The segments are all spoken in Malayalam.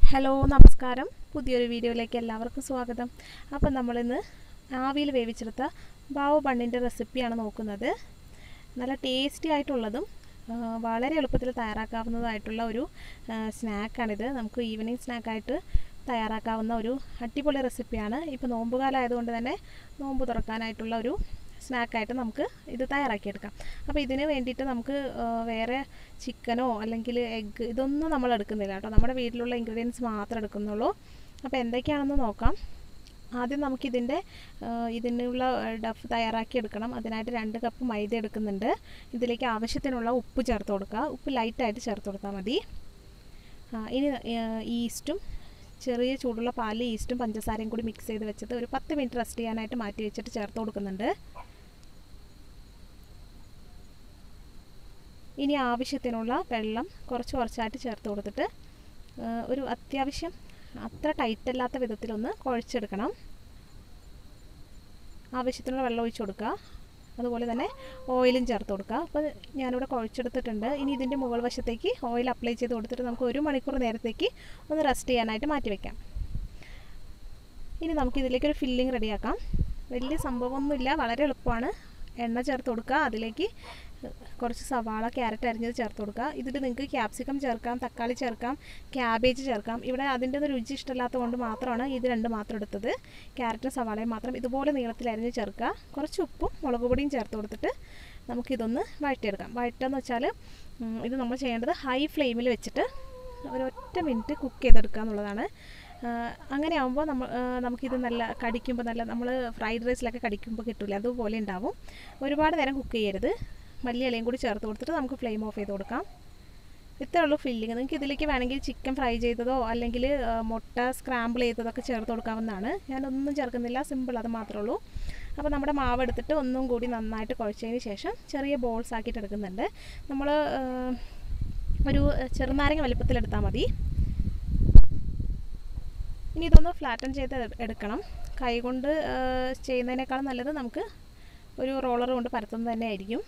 ഹലോ നമസ്കാരം പുതിയൊരു വീഡിയോയിലേക്ക് എല്ലാവർക്കും സ്വാഗതം അപ്പം നമ്മളിന്ന് ആവിയിൽ വേവിച്ചെടുത്ത ബാവ് ബണ്ണിൻ്റെ റെസിപ്പിയാണ് നോക്കുന്നത് നല്ല ടേസ്റ്റി ആയിട്ടുള്ളതും ആ, വളരെ എളുപ്പത്തിൽ തയ്യാറാക്കാവുന്നതായിട്ടുള്ള ഒരു ആ, സ്നാക്കാണിത് നമുക്ക് ഈവനിങ് സ്നാക്കായിട്ട് തയ്യാറാക്കാവുന്ന ഒരു അടിപൊളി റെസിപ്പിയാണ് ഇപ്പോൾ നോമ്പുകാലം ആയതുകൊണ്ട് തന്നെ നോമ്പ് തുറക്കാനായിട്ടുള്ള ഒരു സ്നാക്കായിട്ട് നമുക്ക് ഇത് തയ്യാറാക്കിയെടുക്കാം അപ്പോൾ ഇതിന് വേണ്ടിയിട്ട് നമുക്ക് ആ, വേറെ ചിക്കനോ അല്ലെങ്കിൽ എഗ്ഗ് ഇതൊന്നും നമ്മൾ എടുക്കുന്നില്ല കേട്ടോ നമ്മുടെ വീട്ടിലുള്ള ഇൻഗ്രീഡിയൻസ് മാത്രമേ എടുക്കുന്നുള്ളൂ അപ്പോൾ എന്തൊക്കെയാണെന്ന് നോക്കാം ആദ്യം നമുക്കിതിൻ്റെ ആ, ഇതിനുള്ള ഡഫ് തയ്യാറാക്കി എടുക്കണം അതിനായിട്ട് രണ്ട് കപ്പ് മൈദ എടുക്കുന്നുണ്ട് ഇതിലേക്ക് ആവശ്യത്തിനുള്ള ഉപ്പ് ചേർത്ത് കൊടുക്കുക ഉപ്പ് ലൈറ്റായിട്ട് ചേർത്ത് കൊടുത്താൽ മതി ആ, ഇനി ആ, ഈസ്റ്റും ചെറിയ ചൂടുള്ള പാലിൽ ഈസ്റ്റും പഞ്ചസാരയും കൂടി മിക്സ് ചെയ്ത് വെച്ചത് ഒരു പത്ത് മിനിറ്റ് റെസ്റ്റ് ചെയ്യാനായിട്ട് മാറ്റി വെച്ചിട്ട് ചേർത്ത് കൊടുക്കുന്നുണ്ട് ഇനി ആവശ്യത്തിനുള്ള വെള്ളം കുറച്ച് കുറച്ചായിട്ട് ചേർത്ത് കൊടുത്തിട്ട് ആ, ഒരു അത്യാവശ്യം അത്ര ടൈറ്റ് അല്ലാത്ത വിധത്തിലൊന്ന് കുഴച്ചെടുക്കണം ആവശ്യത്തിനുള്ള വെള്ളം ഒഴിച്ച് കൊടുക്കുക അതുപോലെ തന്നെ ഓയിലും ചേർത്ത് കൊടുക്കുക അപ്പോൾ ഞാനിവിടെ കുഴച്ചെടുത്തിട്ടുണ്ട് ഇനി ഇതിൻ്റെ മുകൾ വശത്തേക്ക് ഓയിൽ അപ്ലൈ ചെയ്ത് കൊടുത്തിട്ട് നമുക്ക് ഒരു മണിക്കൂർ നേരത്തേക്ക് ഒന്ന് റെസ്റ്റ് ചെയ്യാനായിട്ട് മാറ്റി വയ്ക്കാം ഇനി നമുക്ക് ഇതിലേക്കൊരു ഫില്ലിങ് റെഡിയാക്കാം വലിയ സംഭവമൊന്നുമില്ല വളരെ എളുപ്പമാണ് എണ്ണ ചേർത്ത് കൊടുക്കുക അതിലേക്ക് കുറച്ച് സവാള ക്യാരറ്റ് അരിഞ്ഞത് ചേർത്ത് കൊടുക്കുക ഇതിൽ നിങ്ങൾക്ക് ക്യാപ്സിക്കം ചേർക്കാം തക്കാളി ചേർക്കാം ക്യാബേജ് ചേർക്കാം ഇവിടെ അതിൻ്റെ ഒന്നും രുചി ഇഷ്ടമില്ലാത്തത് കൊണ്ട് മാത്രമാണ് ഇത് രണ്ട് മാത്രം എടുത്തത് ക്യാരറ്റും സവാളയും മാത്രം ഇതുപോലെ നീളത്തിൽ അരിഞ്ഞ് ചേർക്കുക കുറച്ച് ഉപ്പും മുളക് പൊടിയും ചേർത്ത് കൊടുത്തിട്ട് നമുക്കിതൊന്ന് വഴറ്റിയെടുക്കാം വഴറ്റുകയെന്ന് വെച്ചാൽ ഉം, ഇത് നമ്മൾ ചെയ്യേണ്ടത് ഹൈ ഫ്ലെയിമിൽ വെച്ചിട്ട് ഒരൊറ്റ മിനിറ്റ് കുക്ക് ചെയ്തെടുക്കുക എന്നുള്ളതാണ് ആ, അങ്ങനെ ആകുമ്പോൾ നമ്മൾ ആ, നമുക്കിത് നല്ല കടിക്കുമ്പോൾ നല്ല നമ്മൾ ഫ്രൈഡ് റൈസിലൊക്കെ കടിക്കുമ്പോൾ കിട്ടില്ല അതുപോലെ ഉണ്ടാവും ഒരുപാട് നേരം കുക്ക് ചെയ്യരുത് മല്ലി ഇലയും കൂടി ചേർത്ത് കൊടുത്തിട്ട് നമുക്ക് ഫ്ലെയിം ഓഫ് ചെയ്ത് കൊടുക്കാം ഇത്രേ ഉള്ളൂ ഫില്ലിങ് നിങ്ങൾക്ക് ഇതിലേക്ക് വേണമെങ്കിൽ ചിക്കൻ ഫ്രൈ ചെയ്തതോ അല്ലെങ്കിൽ ആ, മുട്ട സ്ക്രാമ്പിൾ ചെയ്തതൊക്കെ ചേർത്ത് കൊടുക്കാവുന്നതാണ് ഞാനൊന്നും ചേർക്കുന്നില്ല സിമ്പിൾ അത് മാത്രമേ ഉള്ളൂ അപ്പോൾ നമ്മുടെ മാവ് എടുത്തിട്ട് ഒന്നും കൂടി നന്നായിട്ട് കുഴച്ചതിന് ശേഷം ചെറിയ ബോൾസ് ആക്കിയിട്ട് എടുക്കുന്നുണ്ട് നമ്മൾ ഒരു ചെറുനാരങ്ങ വലിപ്പത്തിലെടുത്താൽ മതി ഇനി ഇതൊന്ന് ഫ്ലാറ്റൻ ചെയ്ത് എട്- എടുക്കണം കൈ കൊണ്ട് ചെയ്യുന്നതിനേക്കാളും നല്ലത് നമുക്ക് ഒരു റോളർ കൊണ്ട് പരത്തുന്നത് തന്നെ ആയിരിക്കും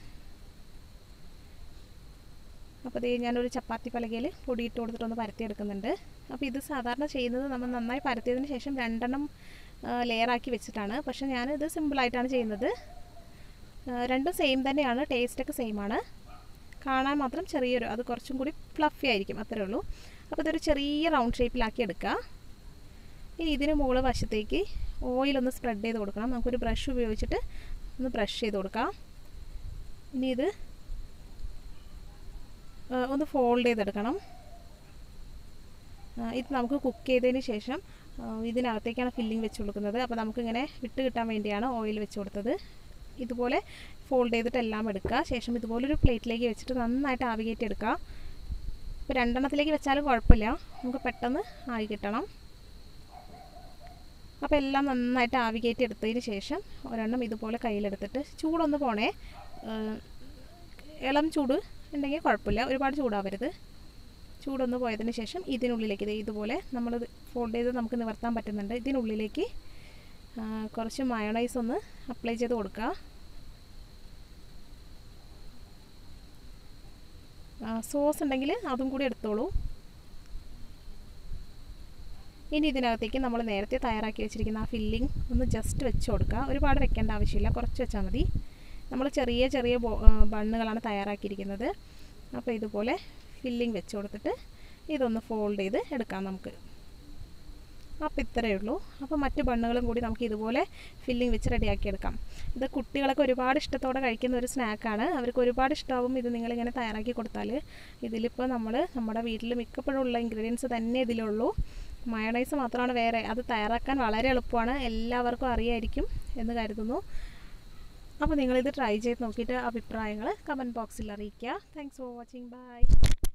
അപ്പോൾ ഇത് ഞാനൊരു ചപ്പാത്തി പലകയിൽ പൊടിയിട്ട് കൊടുത്തിട്ടൊന്ന് പരത്തിയെടുക്കുന്നുണ്ട് അപ്പോൾ ഇത് സാധാരണ ചെയ്യുന്നത് നമ്മൾ നന്നായി പരത്തിയതിന് ശേഷം രണ്ടെണ്ണം ലെയറാക്കി വെച്ചിട്ടാണ് പക്ഷേ ഞാനിത് സിമ്പിളായിട്ടാണ് ചെയ്യുന്നത് ആ, രണ്ടും സെയിം തന്നെയാണ് ടേസ്റ്റൊക്കെ സെയിം ആണ് കാണാൻ മാത്രം ചെറിയൊരു അത് കുറച്ചും കൂടി ഫ്ലഫി ആയിരിക്കും അത്രേ ഉള്ളൂ അപ്പോൾ ഇതൊരു ചെറിയ റൗണ്ട് ഷേപ്പിലാക്കി എടുക്കുക ഇനി ഇതിന് മുകളിൽ വശത്തേക്ക് ഓയിലൊന്ന് സ്പ്രെഡ് ചെയ്ത് കൊടുക്കണം നമുക്കൊരു ബ്രഷ് ഉപയോഗിച്ചിട്ട് ഒന്ന് ബ്രഷ് ചെയ്ത് കൊടുക്കാം ഇനി ഇത് ആ, ഒന്ന് ഫോൾഡ് ചെയ്തെടുക്കണം ആ, ഇത് നമുക്ക് കുക്ക് ചെയ്തതിന് ശേഷം ആ, ഇതിനകത്തേക്കാണ് ഫില്ലിംഗ് വെച്ച് കൊടുക്കുന്നത് അപ്പോൾ നമുക്കിങ്ങനെ വിട്ട് കിട്ടാൻ വേണ്ടിയാണ് ഓയിൽ വെച്ച് കൊടുത്തത് ഇതുപോലെ ഫോൾഡ് ചെയ്തിട്ട് എല്ലാം എടുക്കുക ശേഷം ഇതുപോലൊരു പ്ലേറ്റിലേക്ക് വെച്ചിട്ട് നന്നായിട്ട് ആവി കയറ്റി എടുക്കുക ഇപ്പോൾ രണ്ടെണ്ണത്തിലേക്ക് വെച്ചാലും കുഴപ്പമില്ല നമുക്ക് പെട്ടെന്ന് ആയി കിട്ടണം അപ്പോൾ എല്ലാം നന്നായിട്ട് ആവി കയറ്റി എടുത്തതിന് ശേഷം ഒരെണ്ണം ഇതുപോലെ കയ്യിലെടുത്തിട്ട് ചൂടൊന്ന് പോണേ ഏഹ് ഇളം ചൂട് ഉണ്ടെങ്കിൽ കുഴപ്പമില്ല ഒരുപാട് ചൂടാവരുത് ചൂടൊന്ന് പോയതിന് ശേഷം ഇതിനുള്ളിലേക്ക് ദേ ഇതുപോലെ നമ്മൾ ഫോൾഡ് ചെയ്ത് നമുക്ക് നിവർത്താൻ പറ്റുന്നുണ്ട് ഇതിനുള്ളിലേക്ക് ആ, കുറച്ച് മയോണൈസ് ഒന്ന് അപ്ലൈ ചെയ്ത് കൊടുക്കുക സോസ് ഉണ്ടെങ്കിൽ അതും കൂടി എടുത്തോളൂ ഇനി ഇതിനകത്തേക്ക് നമ്മൾ നേരത്തെ തയ്യാറാക്കി വെച്ചിരിക്കുന്ന ആ ഫില്ലിംഗ് ഒന്ന് ജസ്റ്റ് വെച്ച് കൊടുക്കുക ഒരുപാട് വെക്കേണ്ട ആവശ്യമില്ല കുറച്ച് വെച്ചാൽ മതി നമ്മൾ ചെറിയ ചെറിയ ബോ- ആ, ബണ്ണുകളാണ് തയ്യാറാക്കിയിരിക്കുന്നത് അപ്പോൾ ഇതുപോലെ ഫില്ലിംഗ് വെച്ച് കൊടുത്തിട്ട് ഇതൊന്ന് ഫോൾഡ് ചെയ്ത് എടുക്കാം നമുക്ക് അപ്പോൾ ഇത്രയേ ഉള്ളൂ അപ്പോൾ മറ്റ് ബണ്ണുകളും കൂടി നമുക്ക് ഇതുപോലെ ഫില്ലിംഗ് വെച്ച് റെഡിയാക്കി എടുക്കാം ഇത് കുട്ടികളൊക്കെ ഒരുപാട് ഇഷ്ടത്തോടെ കഴിക്കുന്ന ഒരു സ്നാക്കാണ് അവർക്ക് ഒരുപാട് ഇഷ്ടമാവും ഇത് നിങ്ങളിങ്ങനെ തയ്യാറാക്കി കൊടുത്താൽ ഇതിലിപ്പോൾ നമ്മൾ നമ്മുടെ വീട്ടിൽ മിക്കപ്പോഴും ഉള്ള ഇൻഗ്രീഡിയൻസ് തന്നെ ഇതിലുള്ളൂ മയണൈസ് മാത്രമാണ് വേറെ അത് തയ്യാറാക്കാൻ വളരെ എളുപ്പമാണ് എല്ലാവർക്കും അറിയായിരിക്കും എന്ന് കരുതുന്നു അപ്പോൾ നിങ്ങളിത് ട്രൈ ചെയ്ത് നോക്കിയിട്ട് അഭിപ്രായങ്ങൾ കമൻറ്റ് ബോക്സിൽ അറിയിക്കുക താങ്ക്സ് ഫോർ വാച്ചിങ് ബൈ